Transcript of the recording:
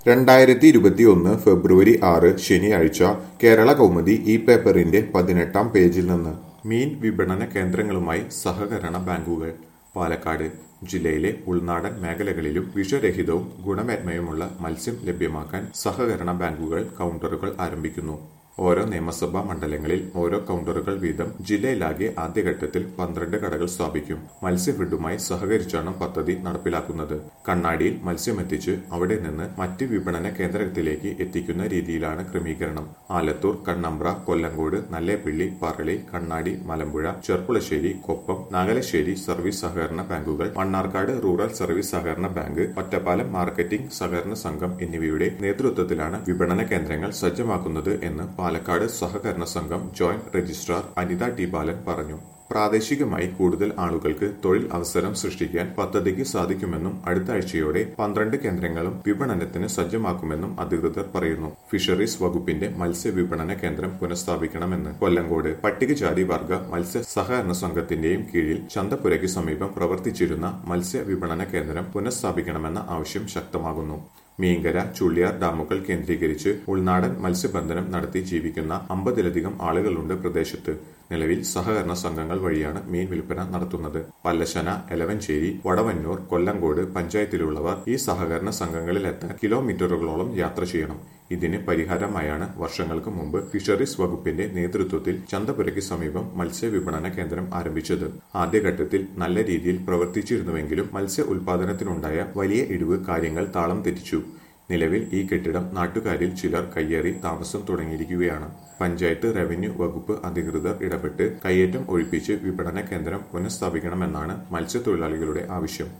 രണ്ടായിരത്തി ഇരുപത്തിയൊന്ന് ഫെബ്രുവരി ആറ് ശനിയാഴ്ച കേരള കൗമുദി ഈ പേപ്പറിന്റെ പതിനെട്ടാം പേജിൽ നിന്ന് മീൻ വിപണന കേന്ദ്രങ്ങളുമായി സഹകരണ ബാങ്കുകൾ പാലക്കാട് ജില്ലയിലെ ഉൾനാടൻ മേഖലകളിലും വിഷരഹിതവും ഗുണമേന്മയുമുള്ള മത്സ്യം ലഭ്യമാക്കാൻ സഹകരണ ബാങ്കുകൾ കൗണ്ടറുകൾ ആരംഭിക്കുന്നു ഓരോ നിയമസഭാ മണ്ഡലങ്ങളിൽ ഓരോ കൗണ്ടറുകൾ വീതം ജില്ലയിലാകെ ആദ്യഘട്ടത്തിൽ പന്ത്രണ്ട് കടകൾ സ്ഥാപിക്കും മത്സ്യഫെഡുമായി സഹകരിച്ചാണ് പദ്ധതി നടപ്പിലാക്കുന്നത് കണ്ണാടിയിൽ മത്സ്യമെത്തിച്ച് അവിടെ നിന്ന് മറ്റ് വിപണന കേന്ദ്രത്തിലേക്ക് എത്തിക്കുന്ന രീതിയിലാണ് ക്രമീകരണം ആലത്തൂർ കണ്ണമ്പ്ര കൊല്ലങ്കോട് നല്ലേപ്പിള്ളി പറളി കണ്ണാടി മലമ്പുഴ ചെർപ്പുളശ്ശേരി കൊപ്പം നാഗലശ്ശേരി സർവീസ് സഹകരണ ബാങ്കുകൾ മണ്ണാർക്കാട് റൂറൽ സർവീസ് സഹകരണ ബാങ്ക് ഒറ്റപ്പാലം മാർക്കറ്റിംഗ് സഹകരണ സംഘം എന്നിവയുടെ നേതൃത്വത്തിലാണ് വിപണന കേന്ദ്രങ്ങൾ സജ്ജമാക്കുന്നത് എന്ന് പാലക്കാട് സഹകരണ സംഘം joint registrar Anitha T Balan പറഞ്ഞു പ്രാദേശികമായി കൂടുതൽ ആളുകൾക്ക് തൊഴിൽ അവസരം സൃഷ്ടിക്കാൻ പദ്ധതിക്ക് സാധിക്കുമെന്നും അടുത്ത ആഴ്ചയോടെ പന്ത്രണ്ട് കേന്ദ്രങ്ങളും വിപണനത്തിന് സജ്ജമാക്കുമെന്നും അധികൃതർ പറയുന്നു ഫിഷറീസ് വകുപ്പിന്റെ മത്സ്യ വിപണന കേന്ദ്രം പുനഃസ്ഥാപിക്കണമെന്ന് കൊല്ലങ്കോട് പട്ടികജാതി വർഗ മത്സ്യ സഹകരണ സംഘത്തിന്റെയും കീഴിൽ ചന്തപ്പുരയ്ക്ക് സമീപം പ്രവർത്തിച്ചിരുന്ന മത്സ്യ വിപണന കേന്ദ്രം പുനഃസ്ഥാപിക്കണമെന്ന ആവശ്യം ശക്തമാകുന്നു മീങ്കര ചുള്ളിയാർ ഡാമുകൾ കേന്ദ്രീകരിച്ച് ഉൾനാടൻ മത്സ്യബന്ധനം നടത്തി ജീവിക്കുന്ന അമ്പതിലധികം ആളുകളുണ്ട് പ്രദേശത്ത് നിലവിൽ സഹകരണ സംഘങ്ങൾ വഴിയാണ് മീൻ വിൽപ്പന നടത്തുന്നത് പല്ലശന എലവഞ്ചേരി വടവന്നൂർ കൊല്ലങ്കോട് പഞ്ചായത്തിലുള്ളവർ ഈ സഹകരണ സംഘങ്ങളിലെത്താൻ കിലോമീറ്ററുകളോളം യാത്ര ചെയ്യണം ഇതിന് പരിഹാരമായാണ് വർഷങ്ങൾക്ക് മുമ്പ് ഫിഷറീസ് വകുപ്പിന്റെ നേതൃത്വത്തിൽ ചന്തപുരയ്ക്ക് സമീപം മത്സ്യ വിപണന കേന്ദ്രം ആരംഭിച്ചത് ആദ്യഘട്ടത്തിൽ നല്ല രീതിയിൽ പ്രവർത്തിച്ചിരുന്നുവെങ്കിലും മത്സ്യ ഉൽപാദനത്തിനുണ്ടായ വലിയ ഇടിവ് കാര്യങ്ങൾ താളം തെറ്റിച്ചു നിലവിൽ ഈ കെട്ടിടം നാട്ടുകാരിൽ ചിലർ കയ്യേറി താമസം തുടങ്ങിയിരിക്കുകയാണ് പഞ്ചായത്ത് റവന്യൂ വകുപ്പ് അധികൃതർ ഇടപെട്ട് കയ്യേറ്റം ഒഴിപ്പിച്ച് വിപണന കേന്ദ്രം പുനഃസ്ഥാപിക്കണമെന്നാണ് മത്സ്യത്തൊഴിലാളികളുടെ ആവശ്യം